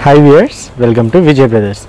hi viewers welcome to Vijay brothers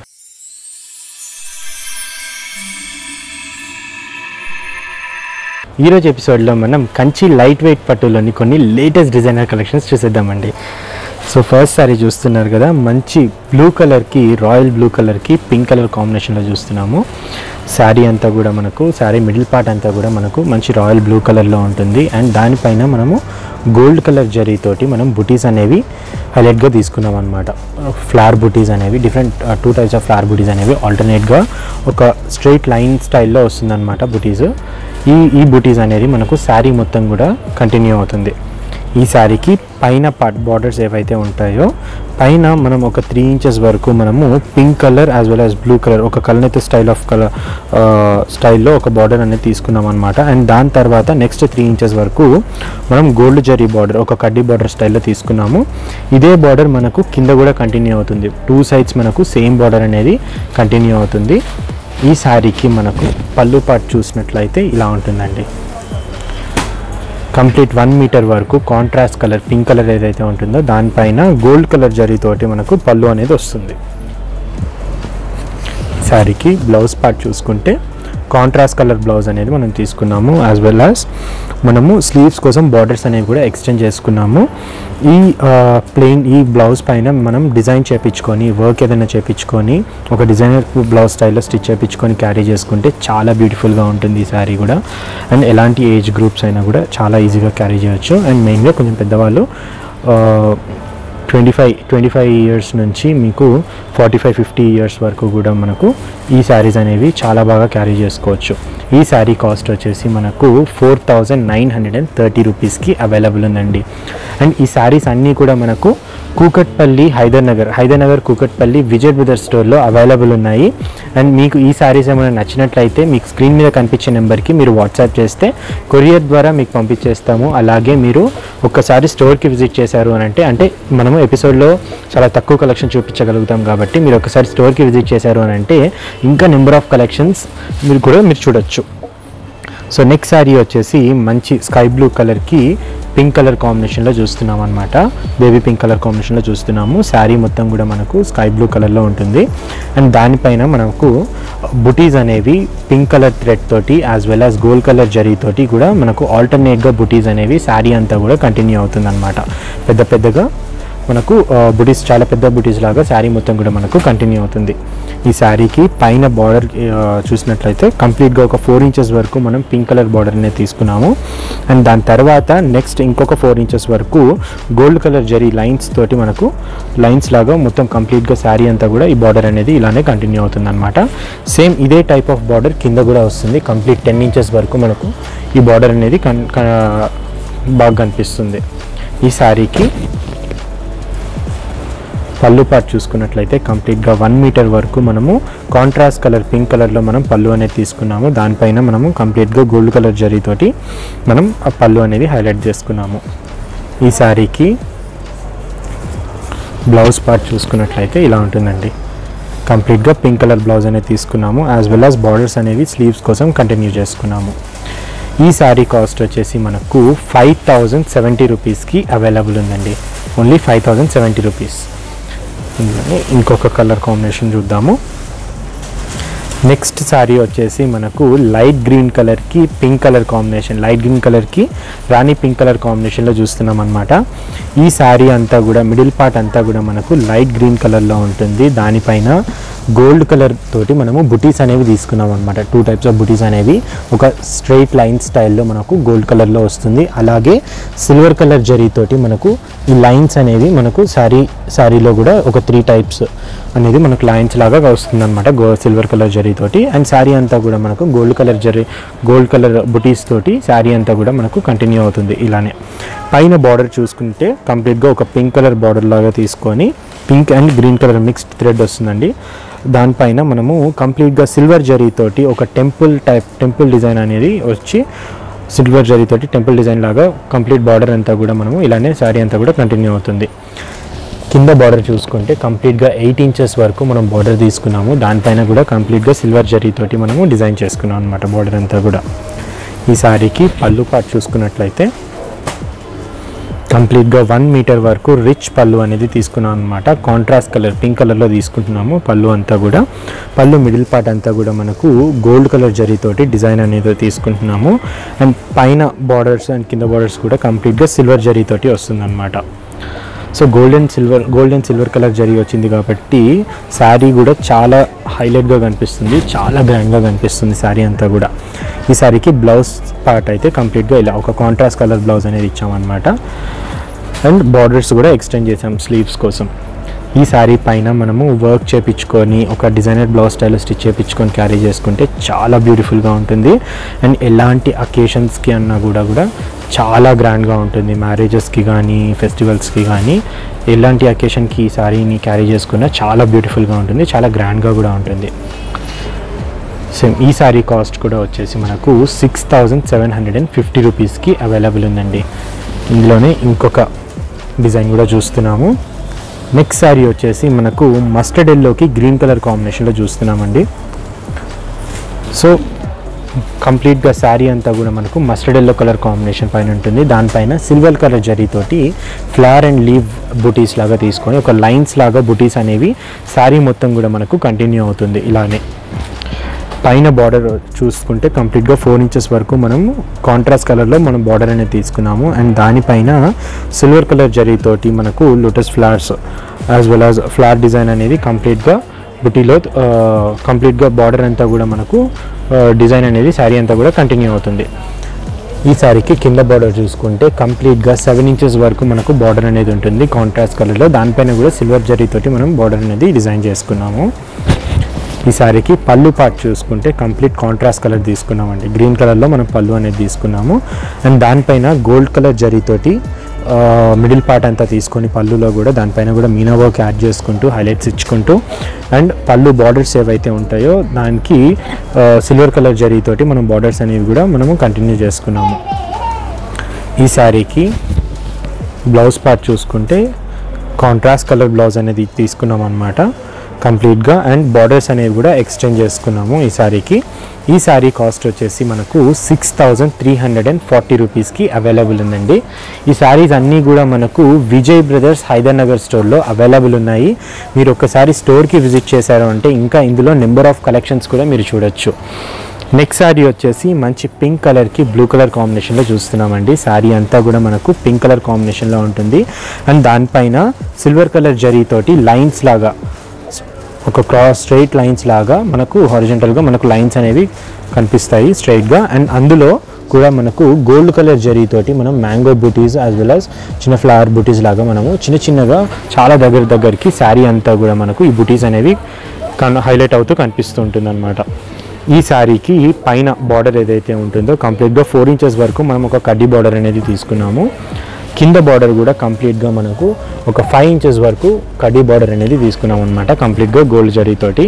ఈరోజు ఎపిసోడ్లో మనం కంచి లైట్ వెయిట్ పట్టులోని కొన్ని లేటెస్ట్ డిజైనర్ కలెక్షన్స్ చూసేద్దామండి సో ఫస్ట్ సారీ చూస్తున్నారు కదా మంచి బ్లూ కలర్కి రాయల్ బ్లూ కలర్కి పింక్ కలర్ కాంబినేషన్లో చూస్తున్నాము శారీ అంతా కూడా మనకు శారీ మిడిల్ పార్ట్ అంతా కూడా మనకు మంచి రాయల్ బ్లూ కలర్లో ఉంటుంది అండ్ దానిపైన మనము గోల్డ్ కలర్ జరీతోటి మనం బుటీస్ అనేవి హైలైట్గా తీసుకున్నాం అనమాట ఫ్లవర్ బుటీస్ అనేవి different two types of flower బుటీస్ అనేవి ఆల్టర్నేట్గా ఒక స్ట్రైట్ లైన్ స్టైల్లో వస్తుందన్నమాట బుటీస్ ఈ ఈ బుటీస్ అనేది మనకు శారీ మొత్తం కూడా కంటిన్యూ అవుతుంది ఈ శారీకి పైన పార్ట్ బార్డర్స్ ఏవైతే ఉంటాయో పైన మనం ఒక త్రీ ఇంచెస్ వరకు మనము pink colour as well as blue colour ఒక కలనైతే స్టైల్ ఆఫ్ కలర్ స్టైల్లో ఒక బార్డర్ అనేది తీసుకున్నాం అనమాట అండ్ దాని తర్వాత నెక్స్ట్ త్రీ ఇంచెస్ వరకు మనం గోల్డ్ జరీ బార్డర్ ఒక కడ్డీ బార్డర్ స్టైల్లో తీసుకున్నాము ఇదే బార్డర్ మనకు కింద కూడా కంటిన్యూ అవుతుంది టూ సైడ్స్ మనకు సేమ్ బార్డర్ అనేది కంటిన్యూ అవుతుంది ఈ శారీకి మనకు పళ్ళు పాటు చూసినట్లయితే ఇలా ఉంటుందండి కంప్లీట్ వన్ మీటర్ వరకు కాంట్రాస్ట్ కలర్ పింక్ కలర్ ఏదైతే ఉంటుందో దానిపైన గోల్డ్ కలర్ జరీతోటి మనకు పళ్ళు అనేది వస్తుంది శారీకి బ్లౌజ్ పార్ట్ చూసుకుంటే కాంట్రాస్ట్ కలర్ బ్లౌజ్ అనేది మనం తీసుకున్నాము యాజ్ వెల్ యాజ్ మనము స్లీవ్స్ కోసం బార్డర్స్ అనేవి కూడా ఎక్స్టెండ్ చేసుకున్నాము ఈ ప్లెయిన్ ఈ బ్లౌజ్ పైన మనం డిజైన్ చేపించుకొని వర్క్ ఏదైనా చేపించుకొని ఒక డిజైనర్ బ్లౌజ్ స్టైల్లో స్టిచ్ చేపించుకొని క్యారీ చేసుకుంటే చాలా బ్యూటిఫుల్గా ఉంటుంది ఈ శారీ కూడా అండ్ ఎలాంటి ఏజ్ గ్రూప్స్ అయినా కూడా చాలా ఈజీగా క్యారీ చేయొచ్చు అండ్ మెయిన్గా కొంచెం పెద్దవాళ్ళు twenty five twenty five years నుంచి మీకు ఫార్టీ ఫైవ్ ఫిఫ్టీ ఇయర్స్ వరకు కూడా మనకు ఈ శారీస్ అనేవి చాలా బాగా క్యారీ చేసుకోవచ్చు ఈ శారీ కాస్ట్ వచ్చేసి మనకు four thousand nine hundred and thirty రూపీస్కి అవైలబుల్ ఉందండి అండ్ ఈ శారీస్ అన్నీ కూడా మనకు కూకట్పల్లి హైదర్ నగర్ హైదర్ నగర్ కూకట్పల్లి విజయ్ బ్రదర్ స్టోర్లో అవైలబుల్ ఉన్నాయి అండ్ మీకు ఈ శారీస్ ఏమైనా నచ్చినట్లయితే మీకు స్క్రీన్ మీద కనిపించే నెంబర్కి మీరు వాట్సాప్ చేస్తే కొరియర్ ద్వారా మీకు పంపించేస్తాము అలాగే మీరు ఒక్కసారి స్టోర్కి విజిట్ చేశారు అని అంటే అంటే మనము ఎపిసోడ్లో చాలా తక్కువ కలెక్షన్ చూపించగలుగుతాం కాబట్టి మీరు ఒకసారి స్టోర్కి విజిట్ చేశారు అని అంటే ఇంకా నెంబర్ ఆఫ్ కలెక్షన్స్ మీరు కూడా మీరు చూడొచ్చు సో నెక్స్ట్ శారీ వచ్చేసి మంచి స్కై బ్లూ కలర్కి పింక్ కలర్ కాంబినేషన్లో చూస్తున్నాం అనమాట బేబీ పింక్ కలర్ కాంబినేషన్లో చూస్తున్నాము శారీ మొత్తం కూడా మనకు స్కై బ్లూ కలర్లో ఉంటుంది అండ్ దానిపైన మనకు బుటీస్ అనేవి పింక్ కలర్ థ్రెడ్ తోటి as well as gold colour zari తోటి కూడా మనకు ఆల్టర్నేట్గా బుటీస్ అనేవి శారీ అంతా కూడా కంటిన్యూ అవుతుంది అనమాట పెద్ద పెద్దగా మనకు బుటీస్ చాలా పెద్ద బుటీస్ లాగా శారీ మొత్తం కూడా మనకు కంటిన్యూ అవుతుంది ఈ శారీకి పైన బార్డర్ చూసినట్లయితే కంప్లీట్గా ఒక ఫోర్ ఇంచెస్ వరకు మనం పింక్ కలర్ బార్డర్ అనేది తీసుకున్నాము అండ్ దాని తర్వాత నెక్స్ట్ ఇంకొక ఫోర్ ఇంచెస్ వరకు గోల్డ్ కలర్ జరీ లైన్స్ తోటి మనకు లైన్స్ లాగా మొత్తం కంప్లీట్గా శారీ అంతా కూడా ఈ బార్డర్ అనేది ఇలానే కంటిన్యూ అవుతుంది అనమాట సేమ్ ఇదే టైప్ ఆఫ్ బార్డర్ కింద కూడా వస్తుంది కంప్లీట్ టెన్ ఇంచెస్ వరకు మనకు ఈ బార్డర్ అనేది కన్ బాగా కనిపిస్తుంది ఈ శారీకి పళ్ళు పార్ట్ చూసుకున్నట్లయితే కంప్లీట్గా వన్ మీటర్ వరకు మనము కాంట్రాస్ట్ కలర్ పింక్ కలర్లో మనం పళ్ళు అనేది తీసుకున్నాము దానిపైన మనము కంప్లీట్గా గోల్డ్ కలర్ జరీతోటి మనం ఆ పళ్ళు అనేది హైలైట్ చేసుకున్నాము ఈ శారీకి బ్లౌజ్ పార్ట్ చూసుకున్నట్లయితే ఇలా ఉంటుందండి కంప్లీట్గా పింక్ కలర్ బ్లౌజ్ అనేది తీసుకున్నాము యాజ్ వెల్ యాజ్ బార్డర్స్ అనేవి స్లీవ్స్ కోసం కంటిన్యూ చేసుకున్నాము ఈ శారీ కాస్ట్ వచ్చేసి మనకు ఫైవ్ థౌజండ్ సెవెంటీ రూపీస్కి అవైలబుల్ ఉందండి only five thousand seventy rupees ఇందులోనే ఇంకొక కలర్ కాంబినేషన్ చూద్దాము నెక్స్ట్ శారీ వచ్చేసి మనకు లైట్ గ్రీన్ కలర్కి pink colour combination light green కలర్కి రాణి పింక్ కలర్ కాంబినేషన్లో చూస్తున్నాం అనమాట ఈ శారీ అంతా కూడా మిడిల్ పార్ట్ అంతా కూడా మనకు లైట్ గ్రీన్ కలర్లో ఉంటుంది దానిపైన గోల్డ్ కలర్ తోటి మనము బుటీస్ అనేవి తీసుకున్నాం అనమాట టూ టైప్స్ ఆఫ్ బుటీస్ అనేవి ఒక స్ట్రైట్ లైన్ స్టైల్లో మనకు గోల్డ్ కలర్లో వస్తుంది అలాగే సిల్వర్ కలర్ జరీతోటి మనకు ఈ లైన్స్ అనేవి మనకు శారీ శారీలో కూడా ఒక త్రీ టైప్స్ అనేది మనకు లైన్స్ లాగా వస్తుంది అనమాట గో సిల్వర్ కలర్ జరీతోటి అండ్ శారీ అంతా కూడా మనకు gold colour zari gold colour butis తోటి శారీ అంతా కూడా మనకు కంటిన్యూ అవుతుంది ఇలానే పైన బార్డర్ చూసుకుంటే కంప్లీట్గా ఒక పింక్ కలర్ బార్డర్ లాగా తీసుకొని pink and green colour mixed thread వస్తుందండి దానిపైన మనము కంప్లీట్గా సిల్వర్ జరీతోటి ఒక టెంపుల్ టైప్ టెంపుల్ డిజైన్ అనేది వచ్చి సిల్వర్ జరీతోటి టెంపుల్ డిజైన్ లాగా కంప్లీట్ బార్డర్ అంతా కూడా మనము ఇలానే శారీ అంతా కూడా కంటిన్యూ అవుతుంది కింద బార్డర్ చూసుకుంటే కంప్లీట్గా ఎయిట్ ఇంచెస్ వరకు మనం బార్డర్ తీసుకున్నాము దానిపైన కూడా కంప్లీట్గా సిల్వర్ జరీతోటి మనము డిజైన్ చేసుకున్నాం అనమాట బార్డర్ అంతా కూడా ఈ శారీకి పళ్ళు పాటు చూసుకున్నట్లయితే కంప్లీట్గా వన్ మీటర్ వరకు రిచ్ పళ్ళు అనేది తీసుకున్నాం అనమాట కాంట్రాస్ట్ కలర్ పింక్ కలర్లో తీసుకుంటున్నాము పళ్ళు అంతా కూడా పళ్ళు మిడిల్ పార్ట్ అంతా కూడా మనకు గోల్డ్ కలర్ జరీతోటి డిజైన్ అనేది తీసుకుంటున్నాము అండ్ పైన బార్డర్స్ అండ్ కింద బార్డర్స్ కూడా కంప్లీట్గా సిల్వర్ జరీతోటి వస్తుందన్నమాట so golden silver golden silver colour zari వచ్చింది కాబట్టి శారీ కూడా చాలా హైలైట్గా కనిపిస్తుంది చాలా గ్రాండ్గా కనిపిస్తుంది శారీ అంతా కూడా ఈ శారీకి బ్లౌజ్ పార్ట్ అయితే కంప్లీట్గా ఇలా ఒక కాంట్రాస్ట్ కలర్ బ్లౌజ్ అనేది ఇచ్చామన్నమాట అండ్ బార్డర్స్ కూడా ఎక్స్టెండ్ చేసాం స్లీవ్స్ కోసం ఈ శారీ పైన మనము వర్క్ చేపించుకొని ఒక డిజైనర్ బ్లౌజ్ స్టైల్ స్టిచ్ చేపించుకొని క్యారీ చేసుకుంటే చాలా బ్యూటిఫుల్గా ఉంటుంది అండ్ ఎలాంటి అకేషన్స్కి అన్నా కూడా కూడా చాలా గ్రాండ్గా ఉంటుంది మ్యారేజెస్కి కానీ ఫెస్టివల్స్కి కానీ ఎలాంటి అకేషన్కి ఈ శారీని క్యారీ చేసుకున్నా చాలా బ్యూటిఫుల్గా ఉంటుంది చాలా గ్రాండ్గా కూడా ఉంటుంది సేమ్ ఈ శారీ కాస్ట్ కూడా వచ్చేసి మనకు six thousand seven hundred and fifty రూపీస్కి అవైలబుల్ ఉందండి ఇందులోనే ఇంకొక డిజైన్ కూడా చూస్తున్నాము నెక్స్ట్ శారీ వచ్చేసి మనకు మస్టర్డ్ ఎల్లోకి గ్రీన్ కలర్ కాంబినేషన్లో చూస్తున్నామండి సో కంప్లీట్గా శారీ అంతా కూడా మనకు మస్టర్డ్ ఎల్లో కలర్ కాంబినేషన్ పైన ఉంటుంది దానిపైన సిల్వర్ కలర్ జరీతోటి ఫ్లవర్ అండ్ లీవ్ బుటీస్ లాగా తీసుకొని ఒక లైన్స్ లాగా బుటీస్ అనేవి శారీ మొత్తం కూడా మనకు కంటిన్యూ అవుతుంది ఇలానే పైన బార్డర్ చూసుకుంటే కంప్లీట్గా ఫోర్ ఇంచెస్ వరకు మనం కాంట్రాస్ట్ కలర్లో మనం బార్డర్ అనేది తీసుకున్నాము అండ్ దానిపైన సిల్వర్ కలర్ జరీతోటి మనకు lotus flowers as well as flower design అనేది కంప్లీట్గా బుటీలో కంప్లీట్గా బార్డర్ అంతా కూడా మనకు డిజైన్ అనేది శారీ అంతా కూడా కంటిన్యూ అవుతుంది ఈ శారీకి కింద బార్డర్ చూసుకుంటే కంప్లీట్గా సెవెన్ ఇంచెస్ వరకు మనకు బార్డర్ అనేది ఉంటుంది కాంట్రాస్ట్ కలర్లో దానిపైన కూడా సిల్వర్ జరీతోటి మనం బార్డర్ అనేది డిజైన్ చేసుకున్నాము ఈ శారీకి పళ్ళు పార్ట్ చూసుకుంటే కంప్లీట్ కాంట్రాస్ట్ కలర్ తీసుకున్నామండి గ్రీన్ కలర్లో మనం పళ్ళు అనేది తీసుకున్నాము అండ్ దానిపైన గోల్డ్ కలర్ జరీతోటి మిడిల్ పార్ట్ అంతా తీసుకొని పళ్ళులో కూడా దానిపైన కూడా మీనా వర్క్ యాడ్ చేసుకుంటూ హైలైట్స్ ఇచ్చుకుంటూ అండ్ పళ్ళు బార్డర్స్ ఏవైతే ఉంటాయో దానికి సిల్వర్ కలర్ జరీతోటి మనం బార్డర్స్ అనేవి కూడా మనము కంటిన్యూ చేసుకున్నాము ఈ శారీకి బ్లౌజ్ పార్ట్ చూసుకుంటే కాంట్రాస్ట్ కలర్ బ్లౌజ్ అనేది తీసుకున్నాం అనమాట కంప్లీట్గా అండ్ బార్డర్స్ అనేవి కూడా ఎక్స్టెండ్ చేసుకున్నాము ఈ శారీకి ఈ శారీ కాస్ట్ వచ్చేసి మనకు six thousand three hundred and forty రూపీస్కి అవైలబుల్ ఉందండి ఈ శారీస్ అన్నీ కూడా మనకు విజయ్ బ్రదర్స్ హైదర్నగర్ స్టోర్లో అవైలబుల్ ఉన్నాయి మీరు ఒకసారి స్టోర్కి విజిట్ చేశారు అంటే ఇంకా ఇందులో నెంబర్ ఆఫ్ కలెక్షన్స్ కూడా మీరు చూడొచ్చు నెక్స్ట్ శారీ వచ్చేసి మంచి పింక్ కలర్కి బ్లూ కలర్ కాంబినేషన్లో చూస్తున్నామండి శారీ అంతా కూడా మనకు పింక్ కలర్ కాంబినేషన్లో ఉంటుంది అండ్ దానిపైన సిల్వర్ కలర్ జరీతోటి లైన్స్ లాగా ఒక క్రాస్ స్ట్రైట్ లైన్స్ లాగా మనకు హారిజెంటల్గా మనకు లైన్స్ అనేవి కనిపిస్తాయి స్ట్రైట్గా అండ్ అందులో కూడా మనకు గోల్డ్ కలర్ జరీతోటి మనం mango butis as well as చిన్న ఫ్లవర్ బూటీస్ లాగా మనము చిన్న చిన్నగా చాలా దగ్గర దగ్గరికి శారీ అంతా కూడా మనకు ఈ బూటీస్ అనేవి కన్ హైలైట్ అవుతూ కనిపిస్తూ ఉంటుంది అనమాట ఈ శారీకి పైన బార్డర్ ఏదైతే ఉంటుందో కంప్లీట్గా ఫోర్ ఇంచెస్ వరకు మనం ఒక కడ్డీ బార్డర్ అనేది తీసుకున్నాము కింద బార్డర్ కూడా కంప్లీట్గా మనకు ఒక ఫైవ్ ఇంచెస్ వరకు కడ్డీ బార్డర్ అనేది తీసుకున్నాం అనమాట కంప్లీట్గా గోల్డ్ జరీతోటి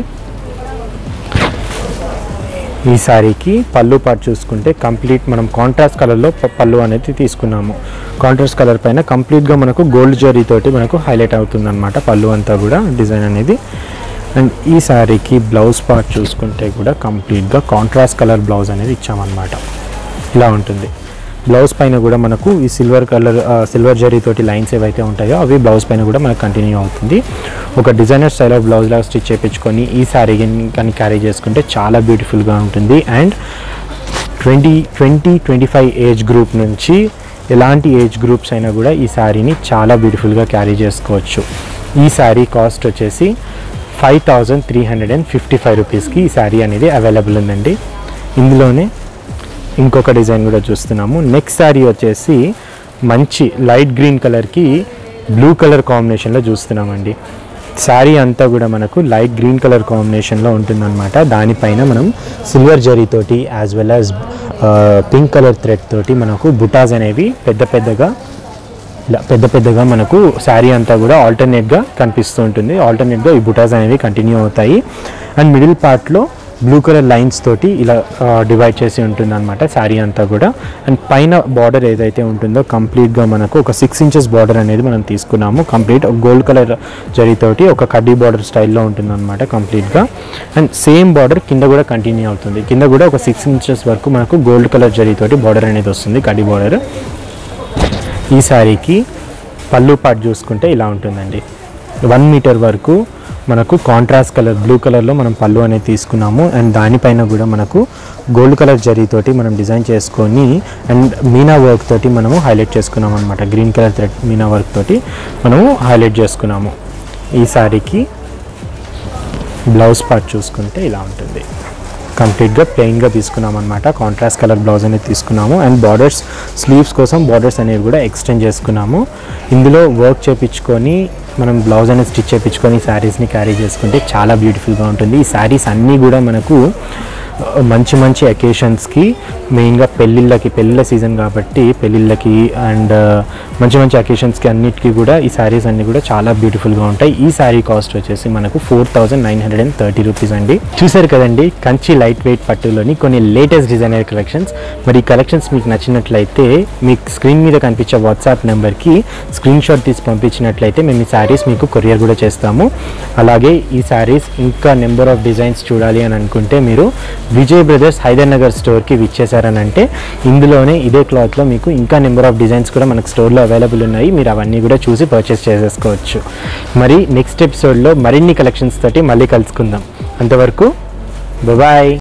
ఈ శారీకి పళ్ళు పాటు చూసుకుంటే కంప్లీట్ మనం కాంట్రాస్ట్ కలర్లో ప- పళ్ళు అనేది తీసుకున్నాము కాంట్రాస్ట్ కలర్ పైన కంప్లీట్గా మనకు గోల్డ్ జరీతోటి మనకు హైలైట్ అవుతుంది అనమాట పళ్ళు అంతా కూడా డిజైన్ అనేది అండ్ ఈ శారీకి బ్లౌజ్ పార్ట్ చూసుకుంటే కూడా కంప్లీట్గా కాంట్రాస్ట్ కలర్ బ్లౌజ్ అనేది ఇచ్చామన్నమాట ఇలా ఉంటుంది బ్లౌజ్ పైన కూడా మనకు ఈ సిల్వర్ కలర్ సిల్వర్ జరీతోటి లైన్స్ ఏవైతే ఉంటాయో అవి బ్లౌజ్ పైన కూడా మనకు కంటిన్యూ అవుతుంది ఒక డిజైనర్ స్టైల్ ఆఫ్ బ్లౌజ్ లాగా స్టిచ్ చేయించుకొని ఈ శారీ కానీ క్యారీ చేసుకుంటే చాలా బ్యూటిఫుల్గా ఉంటుంది and twenty twenty twenty five age group నుంచి ఎలాంటి ఏజ్ గ్రూప్స్ అయినా కూడా ఈ శారీని చాలా బ్యూటిఫుల్గా క్యారీ చేసుకోవచ్చు ఈ శారీ కాస్ట్ వచ్చేసి five thousand three hundred and fifty five రూపీస్కి ఈ శారీ అనేది అవైలబుల్ ఉందండి ఇందులోనే ఇంకొక డిజైన్ కూడా చూస్తున్నాము నెక్స్ట్ శారీ వచ్చేసి మంచి లైట్ గ్రీన్ కలర్కి బ్లూ కలర్ కాంబినేషన్లో చూస్తున్నామండి శారీ అంతా కూడా మనకు లైట్ గ్రీన్ కలర్ కాంబినేషన్లో ఉంటుందన్నమాట దానిపైన మనం సిల్వర్ జరీతోటి as well as pink colour thread తోటి మనకు బుటాస్ అనేవి పెద్ద పెద్దగా ఇలా పెద్ద పెద్దగా మనకు శారీ అంతా కూడా ఆల్టర్నేట్గా కనిపిస్తూ ఉంటుంది ఆల్టర్నేట్గా ఈ బుటాస్ అనేవి కంటిన్యూ అవుతాయి అండ్ మిడిల్ పార్ట్లో బ్లూ కలర్ లైన్స్ తోటి ఇలా డివైడ్ చేసి ఉంటుంది అనమాట శారీ అంతా కూడా అండ్ పైన బార్డర్ ఏదైతే ఉంటుందో కంప్లీట్గా మనకు ఒక సిక్స్ ఇంచెస్ బార్డర్ అనేది మనం తీసుకున్నాము కంప్లీట్ గోల్డ్ కలర్ జరీతోటి ఒక కడ్డీ బార్డర్ స్టైల్లో ఉంటుంది అనమాట కంప్లీట్గా అండ్ సేమ్ బార్డర్ కింద కూడా కంటిన్యూ అవుతుంది కింద కూడా ఒక సిక్స్ ఇంచెస్ వరకు మనకు గోల్డ్ కలర్ జరీతోటి బార్డర్ అనేది వస్తుంది కడ్డీ బార్డర్ ఈ శారీకి పళ్ళు పాటు చూసుకుంటే ఇలా ఉంటుందండి వన్ మీటర్ వరకు మనకు కాంట్రాస్ట్ కలర్ బ్లూ కలర్లో మనం పళ్ళు అనేది తీసుకున్నాము అండ్ దానిపైన కూడా మనకు గోల్డ్ కలర్ జరీతోటి మనం డిజైన్ చేసుకొని అండ్ మీనా వర్క్ తోటి మనము హైలైట్ చేసుకున్నాం అనమాట green colour thread meena work తోటి మనము హైలైట్ చేసుకున్నాము ఈ శారీకి బ్లౌజ్ పార్ట్ చూసుకుంటే ఇలా ఉంటుంది కంప్లీట్గా ప్లెయిన్గా తీసుకున్నాం అనమాట కాంట్రాస్ట్ కలర్ బ్లౌజ్ అనేది తీసుకున్నాము అండ్ బార్డర్స్ స్లీవ్స్ కోసం బార్డర్స్ అనేవి కూడా ఎక్స్టెండ్ చేసుకున్నాము ఇందులో వర్క్ చేపించుకొని మనం బ్లౌజ్ అనేది స్టిచ్ చేయించుకొని శారీస్ని క్యారీ చేసుకుంటే చాలా బ్యూటిఫుల్గా ఉంటుంది ఈ శారీస్ అన్నీ కూడా మనకు ఆ, మంచి మంచి అకేషన్స్కి మెయిన్గా పెళ్ళిళ్ళకి పెళ్ళిళ్ళ సీజన్ కాబట్టి పెళ్ళిళ్ళకి అండ్ మంచి మంచి అకేషన్స్కి అన్నిటికీ కూడా ఈ శారీస్ అన్నీ కూడా చాలా బ్యూటిఫుల్గా ఉంటాయి ఈ శారీ కాస్ట్ వచ్చేసి మనకు four thousand nine hundred and thirty rupees అండి చూసారు కదండి కంచి లైట్ వెయిట్ పట్టులోని కొన్ని లేటెస్ట్ డిజైనర్ కలెక్షన్స్ మరి ఈ కలెక్షన్స్ మీకు నచ్చినట్లయితే మీకు స్క్రీన్ మీద కనిపించే వాట్సాప్ నెంబర్కి స్క్రీన్ షాట్ తీసి పంపించినట్లయితే మేము ఈ శారీస్ మీకు కొరియర్ కూడా చేస్తాము అలాగే ఈ శారీస్ ఇంకా నెంబర్ ఆఫ్ డిజైన్స్ చూడాలి అని అనుకుంటే మీరు విజయ్ బ్రదర్స్ హైదర్ నగర్ స్టోర్కి విచ్చేసారని అంటే ఇందులోనే ఇదే క్లాత్లో మీకు ఇంకా నెంబర్ ఆఫ్ డిజైన్స్ కూడా మనకు స్టోర్లో అవైలబుల్ ఉన్నాయి మీరు అవన్నీ కూడా చూసి పర్చేస్ చేసేసుకోవచ్చు మరి నెక్స్ట్ ఎపిసోడ్లో మరిన్ని కలెక్షన్స్ తోటి మళ్ళీ కలుసుకుందాం అంతవరకు బాయ్